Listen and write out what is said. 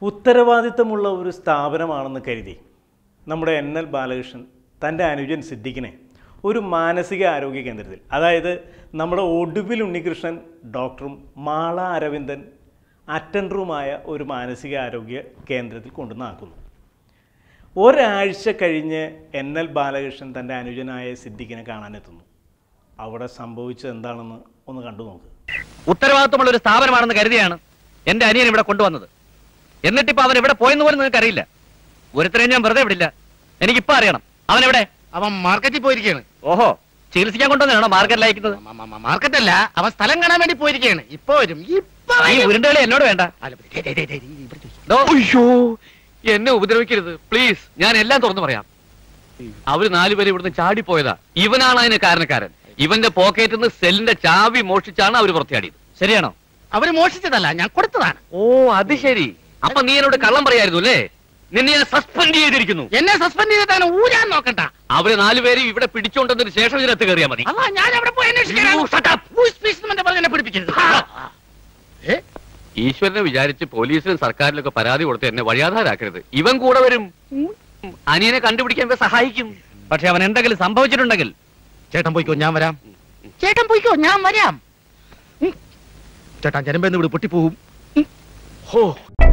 ഉത്തരവാദിത്തമുള്ള ഒരു സ്ഥാപനമാണെന്ന് കരുതി നമ്മുടെ എൻ എൽ ബാലകൃഷ്ണൻ തൻ്റെ അനുജൻ സിദ്ദിഖിനെ ഒരു മാനസിക ആരോഗ്യ കേന്ദ്രത്തിൽ അതായത് നമ്മുടെ ഒടുവിൽ ഉണ്ണികൃഷ്ണൻ ഡോക്ടറും മാള അരവിന്ദൻ അറ്റൻഡറുമായ ഒരു മാനസിക ആരോഗ്യ കേന്ദ്രത്തിൽ കൊണ്ടുവന്നാക്കുന്നു ഒരാഴ്ച കഴിഞ്ഞ് എൻ എൽ ബാലകൃഷ്ണൻ തൻ്റെ അനുജനായ സിദ്ദിഖിനെ കാണാനെത്തുന്നു അവിടെ സംഭവിച്ചത് എന്താണെന്ന് ഒന്ന് കണ്ടു നോക്ക് ഉത്തരവാദിത്വമുള്ള ഒരു സ്ഥാപനമാണെന്ന് കരുതിയാണ് എന്റെ അനിയൻ ഇവിടെ കൊണ്ടുവന്നത് എന്നിട്ടിപ്പോ അവൻ എവിടെ പോയെന്ന് പോലും നിങ്ങൾക്ക് അറിയില്ല ഒരുത്തരെയും ഞാൻ വെറുതെ വിടില്ല എനിക്കിപ്പോ അറിയണം അവൻ എവിടെ അവൻ മാർക്കറ്റിൽ പോയിരിക്കുകയാണ് ഓഹോ ചികിത്സിക്കാൻ കൊണ്ടുവന്നാണോ മാർക്കറ്റിൽ അയക്കുന്നത് മാർക്കറ്റ് അല്ല അവൻ സ്ഥലം കാണാൻ വേണ്ടി പോയിരിക്കുകയാണ് ഇപ്പൊ വരും ഇപ്പൊ ഈ വരും. ഉരുണ്ടുകളി എന്നോട് വേണ്ട അല്ല, ദേ, ദേ, ദേ, ദേ, ഇവിടെ ചോദിക്ക്. ദോ, അയ്യോ എന്നെ ഉപദ്രവിക്കരുത് പ്ലീസ് ഞാൻ എല്ലാം തുറന്നു പറയാം അവര് നാലുപേരും ഇവിടുന്ന് ചാടിപ്പോയതാ ഇവനാണ് അതിന് കാരണക്കാരൻ ഇവന്റെ പോക്കറ്റിൽ നിന്ന് സെല്ലിന്റെ ചാവി മോഷ്ടിച്ചാണ് അവര് പുറത്തിയാടിയത് ശരിയാണോ അവര് മോഷിച്ചതല്ല ഞാൻ കൊടുത്തതാണ് ഓ അത് ശരി അപ്പൊ നീ എന്നോട് കള്ളം പറയായിരുന്നു അല്ലേ നിന്നെ ഞാൻ സസ്പെൻഡ് ചെയ്തിരിക്കുന്നു എന്നെ സസ്പെൻഡ് ചെയ്തിട്ടാണ് ഊരാൻ നോക്കണ്ട അവര് നാലുപേരും ഇവിടെ പിടിച്ചോണ്ടതിന് ശേഷം ഇതിനകത്ത് കയറിയാ മതി അതാ ഞാൻ അവിടെ പോയി You shut up. അന്വേഷിക്കാൻ പിടിപ്പിക്കരുത് ഏ? ഈശ്വരനെ വിചാരിച്ച് പോലീസിലും സർക്കാരിലൊക്കെ പരാതി കൊടുത്ത് എന്നെ വഴിയാധാരാക്കരുത് ഇവൻ കൂടെ വരും അനിയനെ കണ്ടുപിടിക്കാൻ ഇവൻ സഹായിക്കും പക്ഷെ അവൻ എന്തെങ്കിലും സംഭവിച്ചിട്ടുണ്ടെങ്കിൽ ചേട്ടൻ പോയിക്കോ ഞാൻ വരാം ചേട്ടൻ പോയിക്കോ ഞാൻ വരാം ഉം. ചേട്ടാ ജനമ്പെന്ന് ഇവിടെ പൊട്ടിപ്പോവും ഉം. ഹോ